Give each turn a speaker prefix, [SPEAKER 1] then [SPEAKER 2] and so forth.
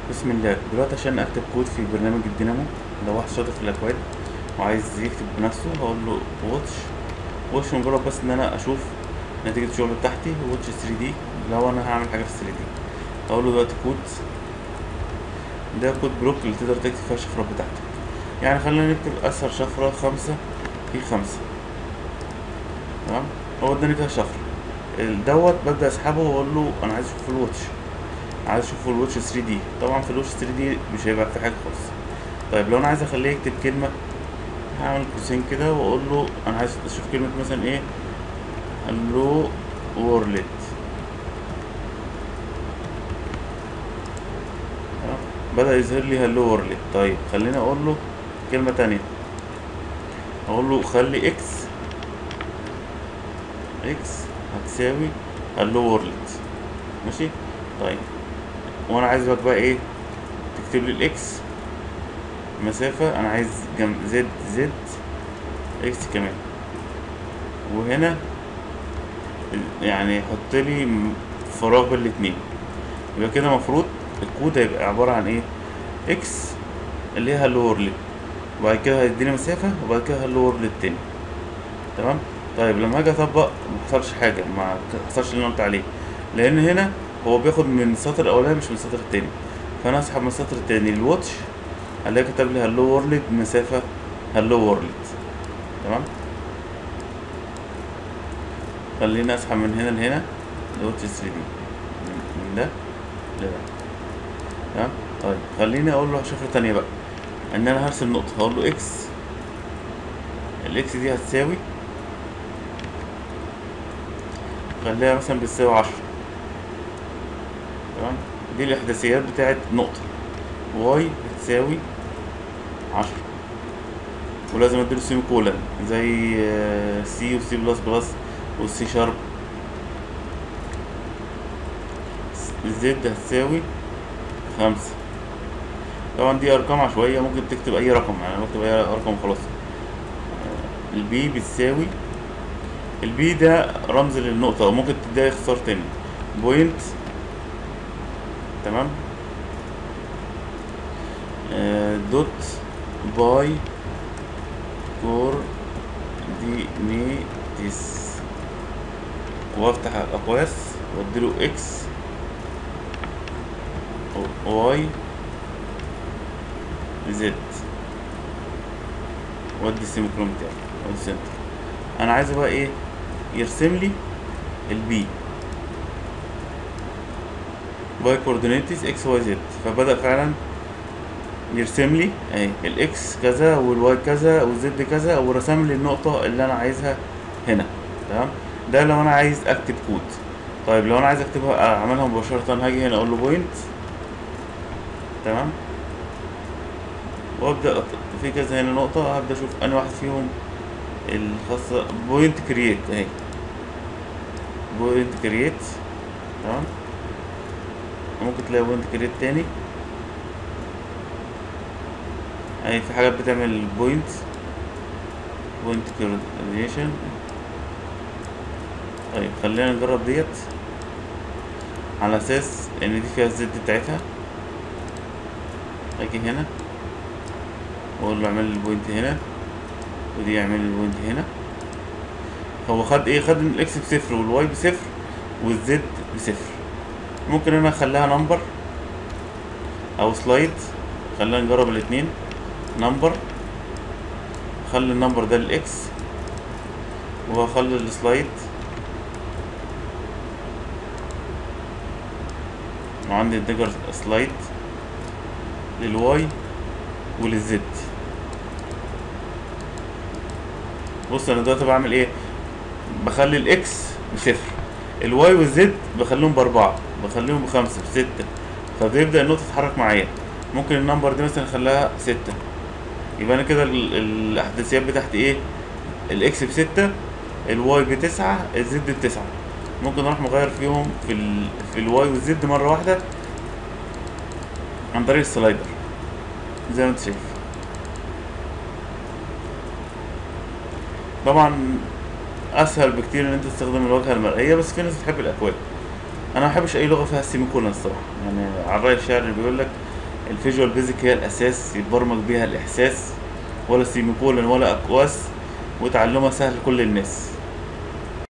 [SPEAKER 1] بسم الله دلوقتي عشان اكتب كود في برنامج الدينامو لو واحد شاطر في الاكواد وعايز يكتب بنفسه هقول له واتش واتش مجرد بس ان انا اشوف نتيجة الشغل بتاعتي واتش 3 دي لو انا هعمل حاجة في 3 دي هقول له دلوقتي كود ده كود بلوك اللي تقدر تكتب فيها الشفرات بتاعتك يعني خلينا نكتب اسهل شفرة خمسة في خمسة تمام هو اداني كده شفرة ال- دوت ببدأ اسحبه واقول له انا عايز اشوف الواتش عايز اشوف الواتش 3 دي طبعا في الواتش 3 دي مش هيبقى في حاجه خالص طيب لو انا عايز اخليه يكتب كلمه هعمل قوسين كده واقول له انا عايز اشوف كلمه مثلا ايه هلو وورلد بدا يظهر لي هلو وورلد طيب خليني اقول له كلمه تانية اقول له خلي اكس اكس هتساوي هلو وورلد ماشي طيب وانا عايزك بقى ايه تكتب لي الاكس مسافة انا عايز جنب زد زد اكس كمان وهنا يعني حط لي م- فراغ بين الاتنين يبقى كده المفروض الكود هيبقى عبارة عن ايه اكس اللي هي هلو وورلد وبعد كده هيديني مسافة وبعد كده هلو وورلد تاني تمام طيب لما اجي اطبق ما حصلش حاجة ما حصلش اللي انا قلت عليه لان هنا هو بياخد من السطر الاولاني مش من السطر التاني فانا اسحب من السطر التاني الواتش الاقي كتب لي هلو وورلد مسافة هلو وورلد تمام خليني اسحب من هنا لهنا الواتش 3 دي من من ده لده تمام طيب خليني اقول له شفرة تانية بقى ان انا هرسم نقطة هقول له اكس الاكس دي هتساوي خليها مثلا بتساوي عشرة تمام دي الاحداثيات بتاعت نقطة واي بتساوي عشرة ولازم اديله سيمي كولن زي سي وسي بلس بلس والسي شارب زد هتساوي خمسة طبعا دي ارقام عشوائية ممكن تكتب اي رقم يعني أنا بكتب اي رقم وخلاص البي بتساوي البي ده رمز للنقطة ممكن تديها اختصار تاني بوينت تمام آه، دوت باي كور دي نيتس وافتح الاقواس واديله اكس واي زد وادي السيميكرون بتاعي وادي سنتر انا عايزه بقى ايه يرسم لي البي باي كوردينيتس اكس واي زد فبدأ فعلا يرسم لي اهي الاكس كذا والواي كذا والزد كذا ورسم لي النقطة اللي انا عايزها هنا تمام ده لو انا عايز اكتب كود طيب لو انا عايز اكتبها اعملها مباشرة هاجي هنا اقول له بوينت تمام وابدا أط- في كذا هنا نقطة هبدا اشوف انهي واحد فيهم الخاصة بوينت كرييت اهي بوينت كرييت تمام ممكن تلاقي بوينت كرييت تاني اهي في حاجات بتعمل بوينت بوينت كرييشن طيب خلينا نجرب ديت على اساس ان دي فيها الزد بتاعتها اجي هنا واقول له اعمل لي البوينت هنا ودي يعمل لي البوينت هنا هو خد ايه خد الاكس بصفر والواي بصفر والزد بصفر ممكن انا اخليها نمبر او سلايد خلينا نجرب الاتنين نمبر خلي النمبر ده الاكس وهخلي السلايد وعندي الدجر سلايد للواي وللزد بص انا دلوقتي بعمل ايه بخلي الاكس بصفر الواي والزد بخليهم باربعة بخليهم بخمسة بستة فبيبدأ النقطة تتحرك معايا ممكن النمبر دي مثلا اخليها ستة يبقى انا كده ال- الاحداثيات بتاعتي ايه الاكس بستة الواي بتسعة الزد بتسعة ممكن اروح مغير فيهم في ال... في الواي والزد مرة واحدة عن طريق السلايدر زي ما انت شايف طبعا اسهل بكتير ان انت تستخدم الواجهه المرئيه بس في ناس بتحب الاكواد انا ما بحبش اي لغه فيها سيمي كولن الصراحه يعني على الراي الشعري بيقول لك الفيجوال بيزك هي الاساس يتبرمج بيها الاحساس ولا سيميكولن ولا اقواس وتعلمها سهل لكل الناس